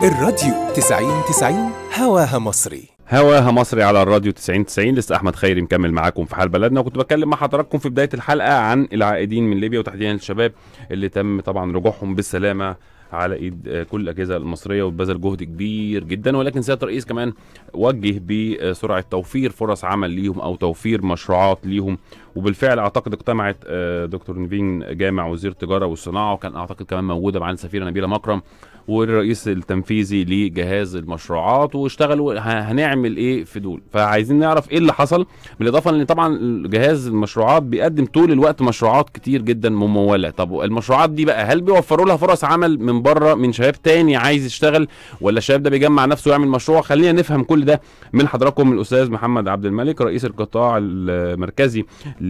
الراديو 90 90 هواها مصري هواها مصري على الراديو 90 90 لسه احمد خيري مكمل معاكم في حال بلدنا وكنت بتكلم مع حضراتكم في بدايه الحلقه عن العائدين من ليبيا وتحديدا الشباب اللي تم طبعا رجوعهم بالسلامه على ايد آه، كل الاجهزه المصريه وبذل جهد كبير جدا ولكن سياده الرئيس كمان وجه بسرعه توفير فرص عمل ليهم او توفير مشروعات ليهم وبالفعل اعتقد اجتمعت آه، دكتور نيفين جامع وزير التجاره والصناعه وكان اعتقد كمان موجوده معانا السفيره نبيله مكرم والرئيس التنفيذي لجهاز المشروعات واشتغلوا ه- هنعمل ايه في دول فعايزين نعرف ايه اللي حصل بالاضافه ان طبعا جهاز المشروعات بيقدم طول الوقت مشروعات كتير جدا مموله طب المشروعات دي بقى هل بيوفروا لها فرص عمل من بره من شباب تاني عايز يشتغل ولا الشباب ده بيجمع نفسه ويعمل مشروع خلينا نفهم كل ده من حضراتكم الاستاذ محمد عبد الملك رئيس القطاع المركزي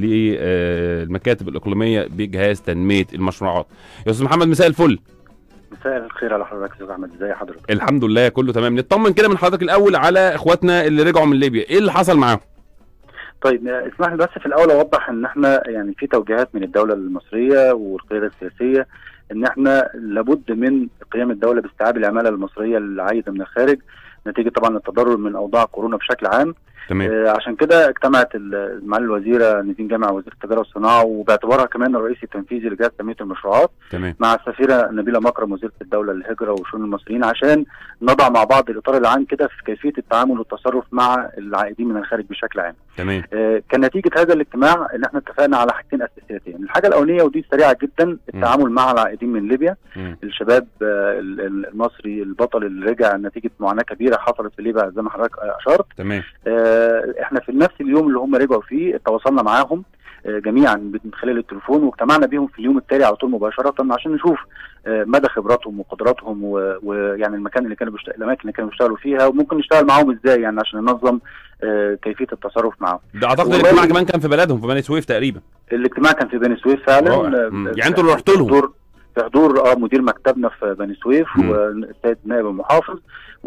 للمكاتب الاقليميه بجهاز تنميه المشروعات يا استاذ محمد مساء الفل مساء الخير على حضرتك يا استاذ احمد ازي حضرتك الحمد لله كله تمام نطمن كده من حضرتك الاول على اخواتنا اللي رجعوا من ليبيا ايه اللي حصل معاهم طيب آه، اسمح لي بس في الاول اوضح ان احنا يعني في توجيهات من الدوله المصريه والقياده السياسيه ان احنا لابد من قيام الدوله باستيعاب العماله المصريه العايده من الخارج نتيجه طبعا التضرر من اوضاع كورونا بشكل عام تمام آه، عشان كده اجتمعت ال- معالي الوزيره نيفين جامع وزير التجاره والصناعه وباعتبارها كمان الرئيس التنفيذي لجهاز تنميه المشروعات تمام مع السفيره نبيله مكرم وزيره الدوله للهجره وشؤون المصريين عشان نضع مع بعض الاطار العام كده في كيفيه التعامل والتصرف مع العائدين من الخارج بشكل عام. تمام آه، كان نتيجه هذا الاجتماع ان احنا اتفقنا على حاجتين اساسيتين، الحاجه الاولانيه ودي سريعه جدا التعامل مع العائدين من ليبيا، مم. الشباب آه، ال- ال- المصري البطل اللي رجع نتيجه معاناه كبيره حصلت في ليبيا زي ما حضرتك آه، اشرت، تمام آه، احنا في نفس اليوم اللي هم رجعوا فيه تواصلنا معاهم آه، جميعا من خلال التليفون واجتمعنا بيهم في اليوم التالي على طول مباشره عشان نشوف آه، مدى خبراتهم وقدراتهم و- ويعني المكان اللي كانوا بيشت... الاماكن اللي كانوا بيشتغلوا فيها وممكن نشتغل معاهم ازاي يعني عشان ننظم آه، كيفيه التصرف معاهم. ده اعتقد والله- الاجتماع كمان كان في بلدهم في بني سويف تقريبا الاجتماع كان في بني سويف فعلا رائع. آه، مم. آه، يعني انتوا اللي رحتوا لهم؟ في حضور في حضور اه مدير مكتبنا في بني سويف مم. والسيد نائب المحافظ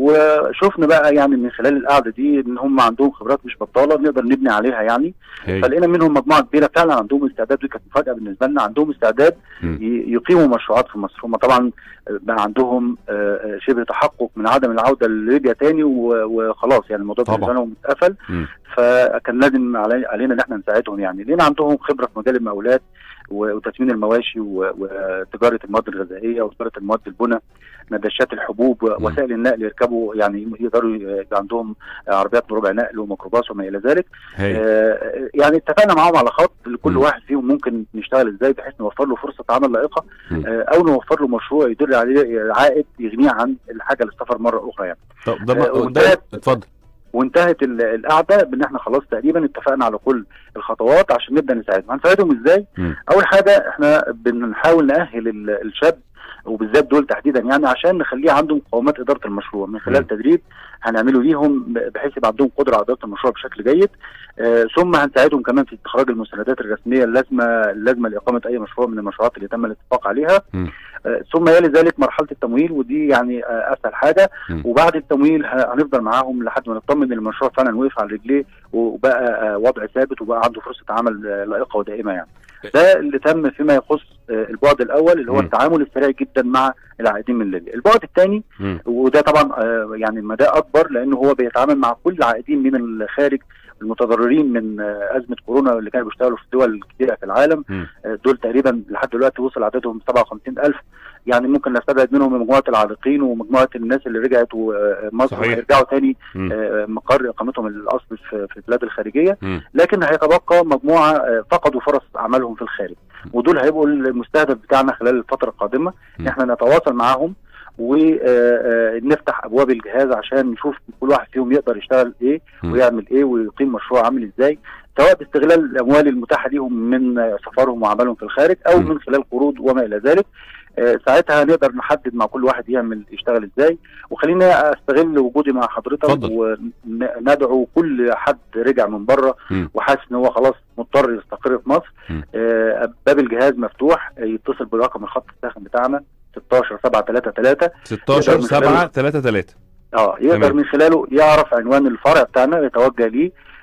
وشفنا بقى يعني من خلال القعده دي ان هم عندهم خبرات مش بطاله نقدر نبني عليها يعني هي. فلقينا منهم مجموعه كبيره فعلا عندهم استعداد ودي كانت مفاجاه بالنسبه لنا عندهم استعداد مم. ي- يقيموا مشروعات في مصر هم طبعا بقى عندهم آه، آه، شبه تحقق من عدم العوده لليبيا تاني و- وخلاص يعني الموضوع طبعا. بالنسبه لهم اتقفل مم. فكان لازم علي- علينا ان احنا نساعدهم يعني لان عندهم خبره في مجال المقاولات و- وتسمين المواشي و- وتجاره المواد الغذائيه وتجاره المواد البناء ندشات الحبوب مم. وسائل النقل يركبوا يعني يقدروا يبقى عندهم عربيات بربع نقل وميكروباص وما الى ذلك هي. آه، يعني اتفقنا معاهم على خط لكل مم. واحد فيهم ممكن نشتغل ازاي بحيث نوفر له فرصه عمل لائقه مم. آه، او نوفر له مشروع يدر عليه عائد يغنيه عن الحاجه للسفر مره اخرى يعني طب ده, آه، ده وانتهت- اتفضل وانتهت ال- القعده بان احنا خلاص تقريبا اتفقنا على كل الخطوات عشان نبدا نساعدهم هنساعدهم ازاي مم. اول حاجه احنا بنحاول ناهل ال- الشاب وبالذات دول تحديدا يعني عشان نخليه عنده مقومات اداره المشروع من خلال مم. تدريب هنعمله ليهم بحيث يبقى عندهم قدره على اداره المشروع بشكل جيد آه ثم هنساعدهم كمان في استخراج المستندات الرسميه اللازمه اللازمه لاقامه اي مشروع من المشروعات اللي تم الاتفاق عليها مم. آه ثم يلي ذلك مرحله التمويل ودي يعني آه اسهل حاجه مم. وبعد التمويل ه- هنفضل معاهم لحد ما نطمن ان المشروع فعلا وقف على رجليه وبقى آه وضع ثابت وبقى عنده فرصه عمل آه لائقه ودائمه يعني ده اللي تم فيما يخص آه البعد الاول اللي هو مم. التعامل السريع جدا مع العائدين من ليبيا البعد الثاني مم. وده طبعا آه، يعني مدى اكبر لانه هو بيتعامل مع كل العائدين من الخارج المتضررين من آه، ازمه كورونا اللي كانوا بيشتغلوا في دول كثيره في العالم مم. آه، دول تقريبا لحد دلوقتي وصل عددهم 57000 يعني ممكن نستبعد منهم مجموعه العالقين ومجموعه الناس اللي رجعت ومصر صحيح. وهيرجعوا تاني مم. آه، مقر اقامتهم الاصلي في في البلاد الخارجيه مم. لكن هيتبقى مجموعه آه، فقدوا فرص عملهم في الخارج ودول هيبقوا المستهدف بتاعنا خلال الفتره القادمه م. ان احنا نتواصل معاهم ونفتح ابواب الجهاز عشان نشوف كل واحد فيهم يقدر يشتغل ايه م. ويعمل ايه ويقيم مشروع عامل ازاي سواء باستغلال الاموال المتاحه ليهم من آه، سفرهم وعملهم في الخارج او م. من خلال قروض وما الى ذلك آه، ساعتها نقدر نحدد مع كل واحد يعمل يشتغل ازاي وخليني استغل وجودي مع حضرتك اتفضل. وندعو كل حد رجع من بره م. وحاسس ان هو خلاص مضطر يستقر في مصر م. آه، باب الجهاز مفتوح آه، يتصل برقم الخط الساخن بتاعنا 16 7 3 3 16 من 7 خلال- 3 3 اه يقدر تمام. من خلاله يعرف عنوان الفرع بتاعنا يتوجه ليه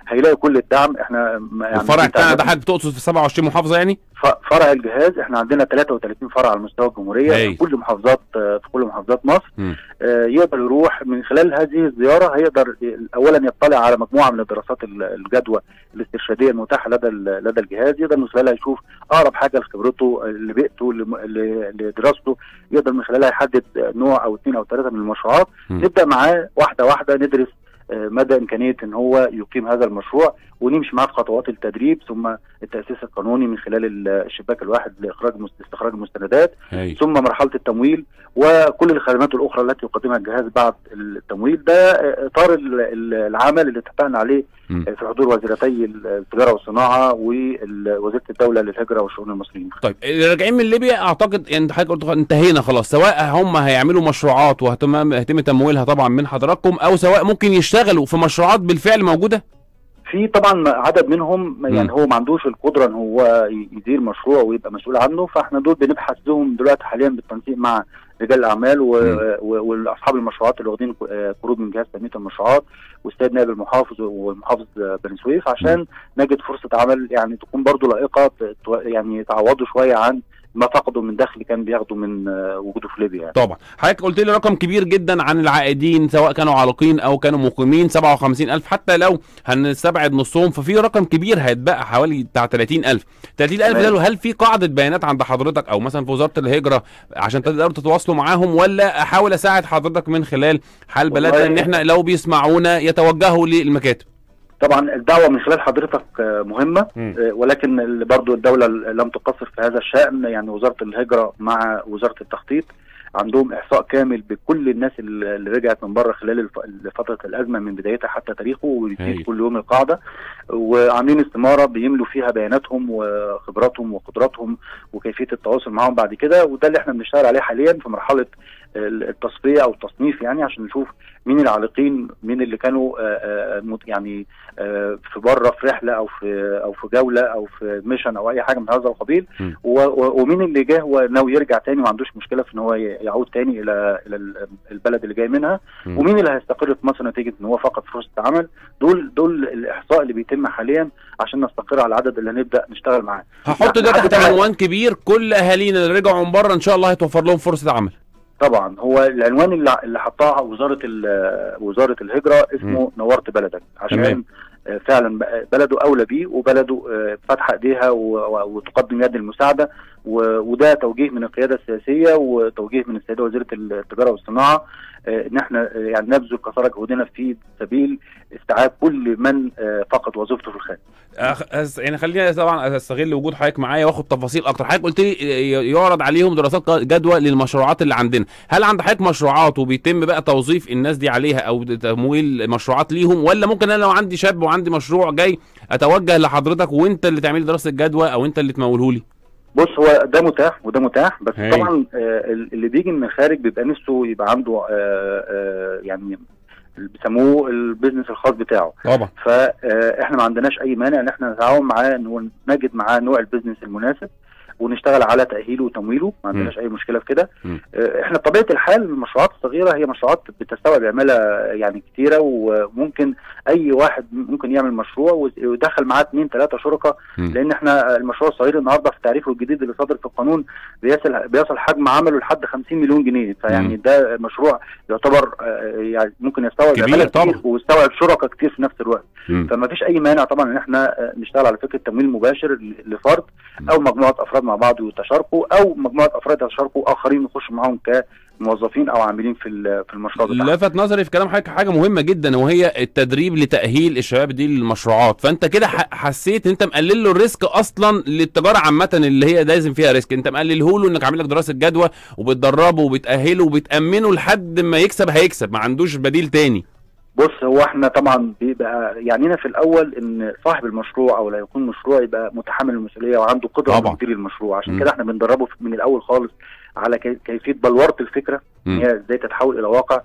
هيلاقي كل الدعم احنا م- يعني الفرع في بتاعنا ده تعداد- حضرتك تقصد في 27 محافظه يعني ف- فرع الجهاز احنا عندنا 33 فرع على مستوى الجمهوريه هايل. في كل محافظات آه، في كل محافظات مصر مم. آه، يقدر يروح من خلال هذه الزياره هيقدر اولا يطلع على مجموعه من الدراسات ال- الجدوى الاسترشاديه المتاحه لدى ال- لدى الجهاز يقدر من خلالها يشوف اقرب حاجه لخبرته لبيئته لم- ل- لدراسته يقدر من خلالها يحدد نوع او اثنين او ثلاثه من المشروعات مم. نبدا معاه واحده واحده ندرس آه، مدى امكانيه ان هو يقيم هذا المشروع ونمشي معاه في خطوات التدريب ثم التاسيس القانوني من خلال ال- الشباك الواحد لاخراج مست- استخراج المستندات هاي. ثم مرحله التمويل وكل الخدمات الاخرى التي يقدمها الجهاز بعد التمويل ده آه، اطار ال- ال- العمل اللي اتفقنا عليه مم. آه، في حضور وزيرتي التجاره والصناعه ووزيره الدوله للهجره والشؤون المصريين. طيب اللي راجعين من ليبيا اعتقد يعني حضرتك قلت انتهينا خلاص سواء هم هيعملوا مشروعات وهتم هيتم تمويلها طبعا من حضراتكم او سواء ممكن يشتغلوا في مشروعات بالفعل موجوده في طبعا عدد منهم يعني مم. هو ما عندوش القدره ان هو ي- يدير مشروع ويبقى مسؤول عنه فاحنا دول بنبحث لهم دلوقتي حاليا بالتنسيق مع رجال الاعمال و- مم. و- واصحاب المشروعات اللي واخدين آه، قروض من جهاز تنميه المشروعات والسيد نائب المحافظ ومحافظ آه، بني سويف عشان نجد فرصه عمل يعني تكون برضو لائقه ت- تو- يعني يتعوضوا شويه عن ما فقدوا من دخل كان بياخدوا من آه، وجوده في ليبيا يعني. طبعا حضرتك قلت لي رقم كبير جدا عن العائدين سواء كانوا عالقين او كانوا مقيمين 57000 حتى لو هنستبعد نصهم ففي رقم كبير هيتبقى حوالي بتاع 30000 30000 تمام. ده هل في قاعده بيانات عند حضرتك او مثلا في وزاره الهجره عشان تقدروا تتواصلوا معاهم ولا احاول اساعد حضرتك من خلال حال والله بلدنا ان احنا لو بيسمعونا يتوجهوا للمكاتب طبعا الدعوه من خلال حضرتك آه، مهمه مم. آه، ولكن ال- برضو الدوله ل- لم تقصر في هذا الشان يعني وزاره الهجره مع وزاره التخطيط عندهم احصاء كامل بكل الناس اللي اللي رجعت من بره خلال الف- فتره الازمه من بدايتها حتى تاريخه هايل. وبيزيد كل يوم القاعده وعاملين استماره بيملوا فيها بياناتهم وخبراتهم وقدراتهم وكيفيه التواصل معاهم بعد كده وده اللي احنا بنشتغل عليه حاليا في مرحله ال- التصفيه او التصنيف يعني عشان نشوف مين العالقين مين اللي كانوا آه، آه، مت- يعني آه، في بره في رحله او في او في جوله او في ميشن او اي حاجه من هذا القبيل م. و- و- ومين اللي جه وناوي يرجع تاني وما عندوش مشكله في ان هو ي- يعود تاني الى الى ال- البلد اللي جاي منها م. ومين اللي هيستقر في مصر نتيجه ان هو فقد فرصه عمل دول دول الاحصاء اللي بيتم حاليا عشان نستقر على العدد اللي هنبدا نشتغل معاه هحط ده لحد تحت دلوقتي- عنوان كبير كل اهالينا اللي رجعوا من بره ان شاء الله هيتوفر لهم فرصه عمل طبعا هو العنوان اللي اللي حطها وزاره ال- وزاره الهجره اسمه نورت بلدك عشان تمام. آه، فعلا ب- بلده اولى بيه وبلده آه، فاتحه ايديها و- و- وتقدم يد المساعده و- وده توجيه من القياده السياسيه وتوجيه من السيده وزيره التجاره والصناعه آه، ان احنا آه، يعني نبذل قصارى جهودنا في سبيل استيعاب كل من آه، فقد وظيفته في الخارج. أخ... أس... يعني خليني طبعا استغل وجود حضرتك معايا واخد تفاصيل اكتر حضرتك قلت لي ي- يعرض عليهم دراسات جدوى للمشروعات اللي عندنا هل عند حضرتك مشروعات وبيتم بقى توظيف الناس دي عليها او تمويل مشروعات ليهم ولا ممكن انا لو عندي شاب وعندي مشروع جاي اتوجه لحضرتك وانت اللي تعملي دراسه جدوى او انت اللي تموله لي بص هو ده متاح وده متاح بس هاي. طبعا آه، اللي بيجي من الخارج بيبقى نفسه يبقى عنده آه، آه، يعني اللي بيسموه البيزنس الخاص بتاعه طبعا فاحنا ما عندناش اي مانع ان احنا نتعاون معاه ان هو نجد معاه نوع البيزنس المناسب ونشتغل على تاهيله وتمويله ما عندناش اي مشكله في كده مم. آه، احنا بطبيعه الحال المشروعات الصغيره هي مشروعات بتستوعب عماله يعني كتيره وممكن اي واحد ممكن يعمل مشروع ويدخل معاه اثنين ثلاثه شركاء مم. لان احنا المشروع الصغير النهارده في تعريفه الجديد اللي صادر في القانون بيصل بيصل حجم عمله لحد 50 مليون جنيه فيعني مم. ده مشروع يعتبر آه، يعني ممكن يستوعب كبير عماله طبعا. كتير ويستوعب شركاء كتير في نفس الوقت مم. فما فيش اي مانع طبعا ان احنا آه، نشتغل على فكره تمويل مباشر ل- لفرد او مجموعه افراد مع بعض ويتشاركوا او مجموعه افراد يتشاركوا اخرين يخشوا معاهم كموظفين او عاملين في ال- في المشروع بتاعهم لفت نظري في كلام حضرتك حاجه مهمه جدا وهي التدريب لتاهيل الشباب دي للمشروعات فانت كده ح- حسيت ان انت مقلل له الريسك اصلا للتجاره عامه اللي هي لازم فيها ريسك انت مقلله له انك عامل لك دراسه جدوى وبتدربه وبتاهله وبتامنه لحد ما يكسب هيكسب ما عندوش بديل تاني بص هو احنا طبعا بيبقى يعنينا في الاول ان صاحب المشروع او لا يكون مشروع يبقى متحمل المسؤوليه وعنده قدره طبعا. على تدير المشروع عشان مم. كده احنا بندربه في- من الاول خالص على كي- كيفيه بلوره الفكره ان مم. هي ازاي تتحول الى واقع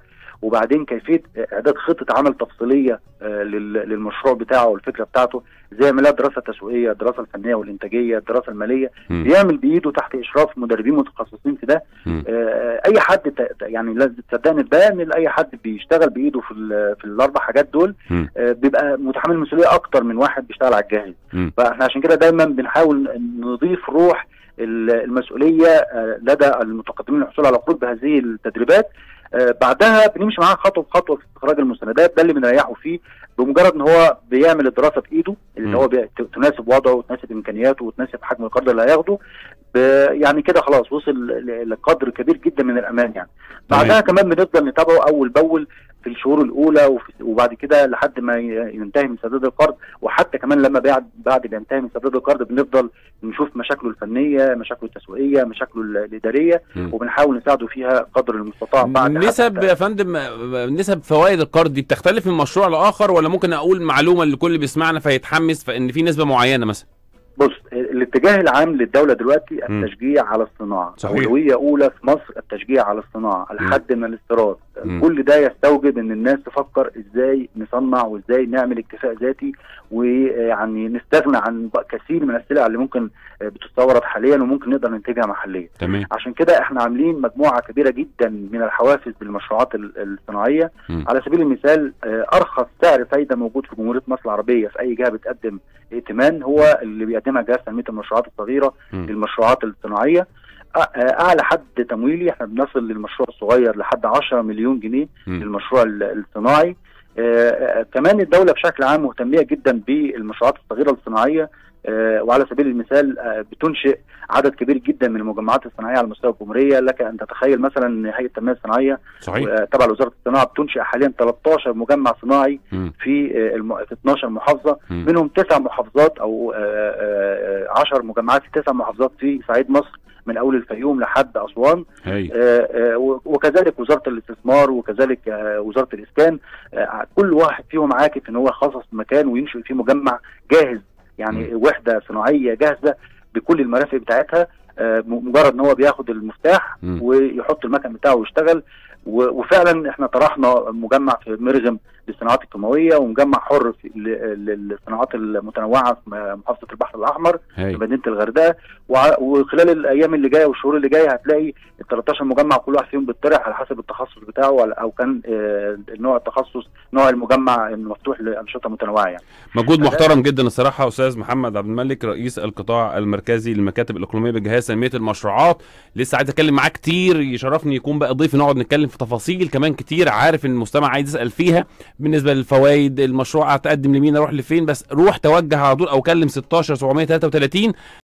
وبعدين كيفيه اعداد خطه عمل تفصيليه آه، لل- للمشروع بتاعه والفكره بتاعته زي ما لا دراسه تسويقيه الدراسه الفنيه والانتاجيه الدراسه الماليه مم. بيعمل بايده تحت اشراف مدربين متخصصين في ده مم. آه، اي حد ت- ت- يعني لازم تصدقني ده ان اي حد بيشتغل بايده في ال- في الاربع حاجات دول مم. آه، بيبقى متحمل مسؤوليه اكتر من واحد بيشتغل على الجاهز مم. فاحنا عشان كده دايما بنحاول نضيف روح ال- المسؤوليه آه، لدى المتقدمين للحصول على قروض بهذه التدريبات آه، بعدها بنمشي معاه خطوه بخطوه في استخراج المستندات ده اللي بنريحه فيه بمجرد ان هو بيعمل الدراسه بايده اللي مم. هو بي- ت- تناسب وضعه وتناسب امكانياته وتناسب حجم القرض اللي هياخده ب- يعني كده خلاص وصل ل- لقدر كبير جدا من الامان يعني بعدها كمان بنفضل نتابعه اول باول في الشهور الاولى وفي- وبعد كده لحد ما ي- ينتهي من سداد القرض وحتى كمان لما بعد بعد ما ينتهي من سداد القرض بنفضل نشوف مشاكله الفنيه مشاكله التسويقيه مشاكله ال- الاداريه مم. وبنحاول نساعده فيها قدر المستطاع بعد نسب حتى- يا فندم نسب فوائد القرض دي بتختلف من مشروع لاخر ولا ممكن اقول معلومه لكل اللي بيسمعنا فيتحمس فان في نسبه معينه مثلا بص الاتجاه العام للدوله دلوقتي مم. التشجيع على الصناعه صحيح. اولويه اولى في مصر التشجيع على الصناعه الحد من الاستيراد مم. كل ده يستوجب ان الناس تفكر ازاي نصنع وازاي نعمل اكتفاء ذاتي ويعني نستغنى عن ب- كثير من السلع اللي ممكن آه، بتستورد حاليا وممكن نقدر ننتجها محليا تمام عشان كده احنا عاملين مجموعه كبيره جدا من الحوافز للمشروعات ال- الصناعيه مم. على سبيل المثال آه، ارخص سعر فايده موجود في جمهوريه مصر العربيه في اي جهه بتقدم ائتمان هو اللي بيقدمها جهاز تنميه المشروعات الصغيره مم. للمشروعات الصناعيه أ- آه، اعلى حد تمويلي احنا بنصل للمشروع الصغير لحد 10 مليون جنيه مم. للمشروع ال- الصناعي آه، آه، كمان الدوله بشكل عام مهتميه جدا بالمشروعات الصغيره الصناعيه آه، وعلى سبيل المثال آه، بتنشئ عدد كبير جدا من المجمعات الصناعيه على مستوى الجمهوريه لك ان تتخيل مثلا ان هيئه التنميه الصناعيه صحيح آه، تبع لوزاره الصناعه بتنشئ حاليا 13 مجمع صناعي مم. في آه، الم- في 12 محافظه مم. منهم تسع محافظات او 10 مجمعات في تسع محافظات في صعيد مصر من اول الفيوم لحد اسوان هاي آه، آه، وكذلك وزاره الاستثمار وكذلك آه، وزاره الاسكان آه، كل واحد فيهم عاكف ان هو يخصص مكان وينشئ فيه مجمع جاهز يعني وحده صناعيه جاهزه بكل المرافق بتاعتها آه، م- مجرد ان هو بياخد المفتاح مم. ويحط المكن بتاعه ويشتغل و- وفعلا احنا طرحنا مجمع في مرغم للصناعات الكيماويه ومجمع حر في ل- للصناعات المتنوعه في م- محافظه البحر الاحمر في هاي مدينه الغردقه وع- وخلال الايام اللي جايه والشهور اللي جايه هتلاقي ال 13 مجمع كل واحد فيهم بيطرح على حسب التخصص بتاعه ولا- او كان آه، نوع التخصص نوع المجمع المفتوح لانشطه متنوعه يعني. مجهود محترم جدا الصراحه استاذ محمد عبد الملك رئيس القطاع المركزي للمكاتب الاقليميه بجهاز تنميه المشروعات لسه عايز اتكلم معاه كتير يشرفني يكون بقى ضيف نقعد نتكلم في تفاصيل كمان كتير عارف ان المستمع عايز يسال فيها بالنسبه للفوائد المشروع هتقدم لمين اروح لفين بس روح توجه على طول او كلم 16 733